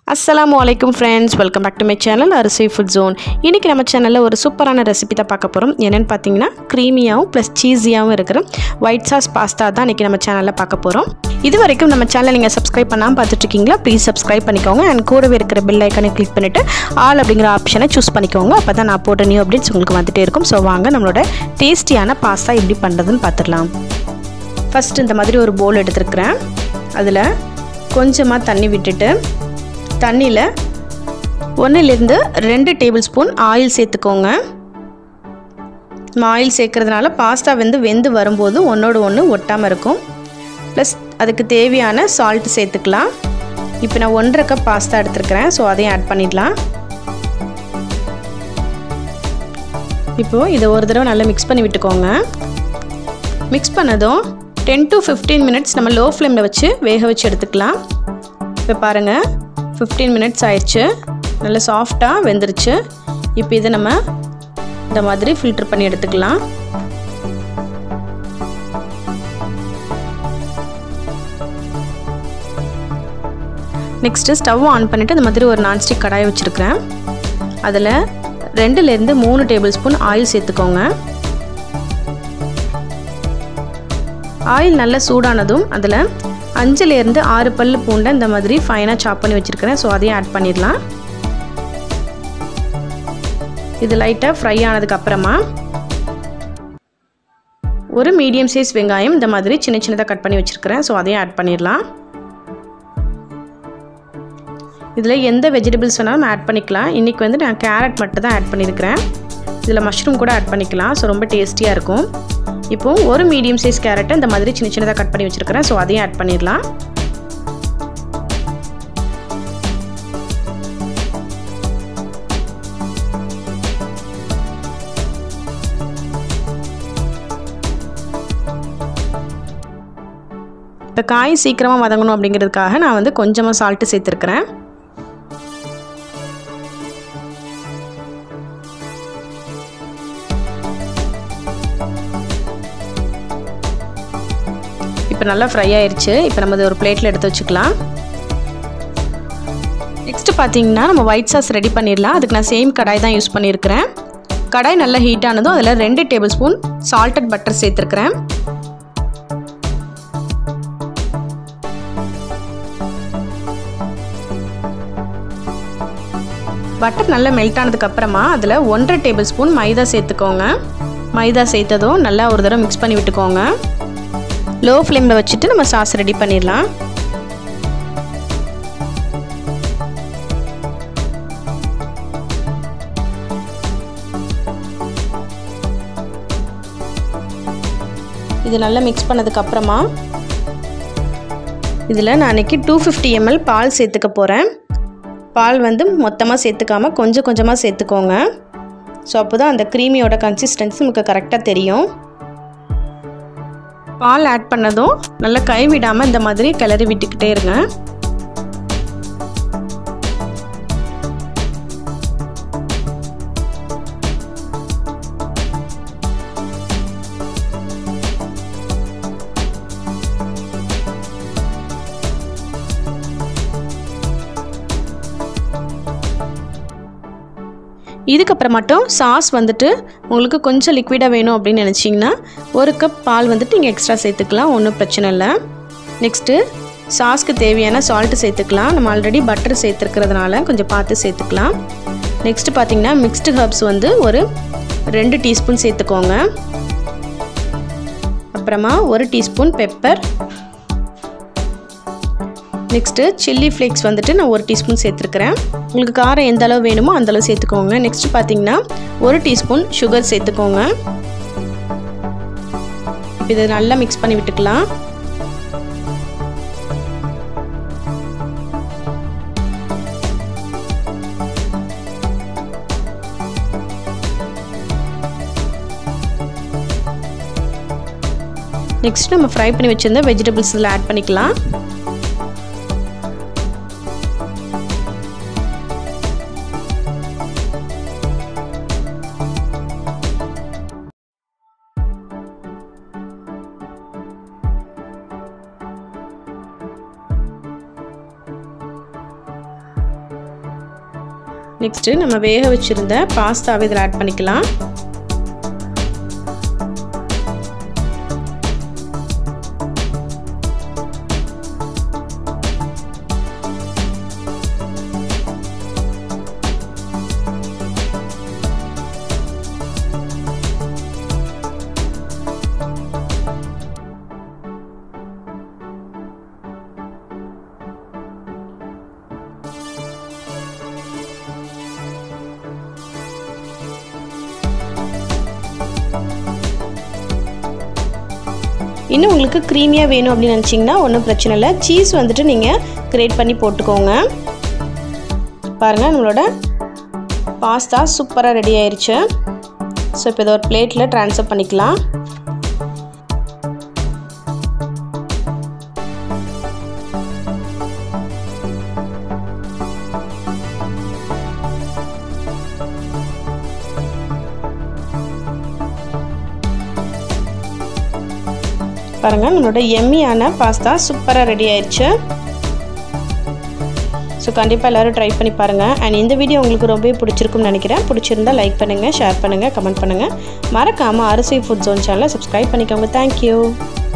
அஸ்ஸலாமு அலைக்கும் friends welcome back to my channel Arisi food zone இன்றைக்கி நம்ம சேனலில் ஒரு சூப்பரான ரெசிபி தான் பார்க்க போகிறோம் என்னென்னு பார்த்தீங்கன்னா க்ரீமியாகவும் ப்ளஸ் சீஸியாகவும் இருக்கிற ஒயிட் சாஸ் பாஸ்தா தான் இன்றைக்கி நம்ம சேனலில் பார்க்க போகிறோம் இது வரைக்கும் நம்ம சேனலை நீங்கள் சப்ஸ்கிரைப் பண்ணாமல் பார்த்துட்ருக்கீங்களா ப்ளீஸ் சப்ஸ்கிரைப் பண்ணிக்கோங்க அண்ட் கூடவே இருக்கிற பெல் ஐக்கனை கிளிக் பண்ணிவிட்டு ஆல் அப்படிங்கிற ஆப்ஷனை சூஸ் பண்ணிக்கோங்க அப்போ தான் நான் போட்ட நியூ அப்டேட்ஸ் உங்களுக்கு வந்துகிட்டே இருக்கும் ஸோ வாங்க நம்மளோட டேஸ்டியான பாஸ்தா எப்படி பண்ணுறதுன்னு பார்த்துடலாம் ஃபஸ்ட் இந்த மாதிரி ஒரு போல் எடுத்துருக்கிறேன் அதில் கொஞ்சமாக தண்ணி விட்டுட்டு தண்ணியில் ஒன்றுலேருந்து ரெண்டு டேபிள் ஸ்பூன் ஆயில் சேர்த்துக்கோங்க நம்ம ஆயில் சேர்க்கறதுனால பாஸ்தா வந்து வெந்து வரும்போது ஒன்றோடு ஒன்று ஒட்டாமல் இருக்கும் ப்ளஸ் அதுக்கு தேவையான சால்ட் சேர்த்துக்கலாம் இப்போ நான் ஒன்றரை கப் பாஸ்தா எடுத்துருக்கிறேன் ஸோ அதையும் ஆட் பண்ணிடலாம் இப்போது இதை ஒரு தடவை நல்லா மிக்ஸ் பண்ணி விட்டுக்கோங்க மிக்ஸ் பண்ணதும் டென் டு ஃபிஃப்டீன் மினிட்ஸ் நம்ம லோ ஃப்ளேமில் வச்சு வேக வச்சு எடுத்துக்கலாம் இப்போ பாருங்கள் ஃபிஃப்டீன் மினிட்ஸ் ஆயிடுச்சு நல்லா சாஃப்டாக வெந்துருச்சு இப்போ இதை நம்ம இந்த மாதிரி ஃபில்டர் பண்ணி எடுத்துக்கலாம் நெக்ஸ்ட்டு ஸ்டவ் ஆன் பண்ணிவிட்டு இந்த மாதிரி ஒரு நான்ஸ்டிக் கடாயை வச்சுருக்கிறேன் அதில் ரெண்டுலேருந்து மூணு டேபிள் ஸ்பூன் ஆயில் சேர்த்துக்கோங்க ஆயில் நல்லா சூடானதும் அதில் அஞ்சுலேருந்து ஆறு பல் பூண்டை இந்த மாதிரி ஃபைனாக சாப் பண்ணி வச்சுருக்கிறேன் ஸோ அதையும் ஆட் பண்ணிடலாம் இது லைட்டாக ஃப்ரை ஆனதுக்கப்புறமா ஒரு மீடியம் சைஸ் வெங்காயம் இந்த மாதிரி சின்ன சின்னதாக கட் பண்ணி வச்சுருக்கிறேன் ஸோ அதையும் ஆட் பண்ணிடலாம் இதில் எந்த வெஜிடபிள்ஸ் வேணாலும் ஆட் பண்ணிக்கலாம் இன்றைக்கி வந்து நான் கேரட் மட்டும் தான் ஆட் பண்ணியிருக்கிறேன் இதில் மஷ்ரூம் கூட ஆட் பண்ணிக்கலாம் ஸோ ரொம்ப டேஸ்டியாக இருக்கும் இப்போது ஒரு மீடியம் சைஸ் கேரட்டை இந்த மாதிரி சின்ன சின்னதாக கட் பண்ணி வச்சுருக்கிறேன் ஸோ அதையும் ஆட் பண்ணிடலாம் இப்போ காய் சீக்கிரமாக வதங்கணும் அப்படிங்கிறதுக்காக நான் வந்து கொஞ்சமாக சால்ட்டு சேர்த்துருக்குறேன் இப்போ நல்லா ஃப்ரை ஆயிடுச்சு இப்போ நம்ம ஒரு பிளேட்டில் எடுத்து வச்சுக்கலாம் நெக்ஸ்ட்டு பார்த்தீங்கன்னா நம்ம ஒயிட் சாஸ் ரெடி பண்ணிடலாம் அதுக்கு நான் சேம் கடாய் தான் யூஸ் பண்ணியிருக்கிறேன் கடாய் நல்லா ஹீட் ஆனதும் அதில் ரெண்டு டேபிள் ஸ்பூன் சால்டட் பட்டர் சேர்த்துருக்கிறேன் பட்டர் நல்லா மெல்ட் ஆனதுக்கப்புறமா அதில் ஒன்றரை டேபிள் ஸ்பூன் மைதா சேர்த்துக்கோங்க மைதா சேர்த்ததும் நல்லா ஒரு தடவை மிக்ஸ் பண்ணி விட்டுக்கோங்க லோ ஃப்ளேமில் வச்சுட்டு நம்ம சாஸ் ரெடி பண்ணிடலாம் இது நல்லா மிக்ஸ் பண்ணதுக்கப்புறமா இதில் நான் அன்றைக்கி டூ ஃபிஃப்டி எம்எல் பால் சேர்த்துக்க போகிறேன் பால் வந்து மொத்தமாக சேர்த்துக்காமல் கொஞ்சம் கொஞ்சமாக சேர்த்துக்கோங்க ஸோ அப்போ தான் அந்த க்ரீமியோட கன்சிஸ்டன்சி நமக்கு கரெக்டாக தெரியும் பால் ஆட் பண்ணதும் நல்லா கை விடாமல் இந்த மாதிரி கிளறி விட்டுக்கிட்டே இருங்க இதுக்கப்புறம் மட்டும் சாஸ் வந்துட்டு உங்களுக்கு கொஞ்சம் லிக்விடாக வேணும் அப்படின்னு நினச்சிங்கன்னா ஒரு கப் பால் வந்துட்டு நீங்கள் எக்ஸ்ட்ரா சேர்த்துக்கலாம் ஒன்றும் பிரச்சனை இல்லை நெக்ஸ்ட்டு சாஸ்க்கு தேவையான சால்ட்டு சேர்த்துக்கலாம் நம்ம ஆல்ரெடி பட்டர் சேர்த்துருக்கிறதுனால கொஞ்சம் பார்த்து சேர்த்துக்கலாம் நெக்ஸ்ட்டு பார்த்தீங்கன்னா மிக்ஸ்டு ஹர்ப்ஸ் வந்து ஒரு ரெண்டு டீஸ்பூன் சேர்த்துக்கோங்க அப்புறமா ஒரு teaspoon pepper next chilli flakes வந்துட்டு நான் ஒரு டீஸ்பூன் சேர்த்துருக்கிறேன் உங்களுக்கு காரம் எந்த அளவு வேணுமோ அந்தளவு சேர்த்துக்கோங்க நெக்ஸ்ட் பார்த்தீங்கன்னா ஒரு டீஸ்பூன் சுகர் சேர்த்துக்கோங்க இப்போ இதை நல்லா மிக்ஸ் பண்ணி விட்டுக்கலாம் நெக்ஸ்ட் நம்ம ஃப்ரை பண்ணி வச்சுருந்த வெஜிடபிள்ஸ் இதில் ஆட் பண்ணிக்கலாம் நெக்ஸ்ட்டு நம்ம வேக வச்சுருந்த பாஸ்தாவை இதில் ஆட் பண்ணிக்கலாம் இன்னும் உங்களுக்கு க்ரீமியாக வேணும் அப்படின்னு நினச்சிங்கன்னா ஒன்றும் பிரச்சனை இல்லை சீஸ் வந்துட்டு நீங்கள் கிரேட் பண்ணி போட்டுக்கோங்க பாருங்கள் நம்மளோட பாஸ்தா சூப்பராக ரெடி ஆயிடுச்சு ஸோ இப்போ இதை ஒரு பிளேட்டில் ட்ரான்ஸ்ஃபர் பண்ணிக்கலாம் பாருங்கள் நம்மளோட எம்மியான பாஸ்தா சூப்பராக ரெடி ஆயிடுச்சு ஸோ கண்டிப்பாக எல்லோரும் ட்ரை பண்ணி பாருங்கள் அண்ட் இந்த வீடியோ உங்களுக்கு ரொம்பவே பிடிச்சிருக்கும்னு நினைக்கிறேன் பிடிச்சிருந்தா லைக் பண்ணுங்கள் ஷேர் பண்ணுங்கள் கமெண்ட் பண்ணுங்கள் மறக்காமல் அரிசி ஃபுட் ஜோன் சேனலை சப்ஸ்கிரைப் பண்ணிக்கோங்க தேங்க்யூ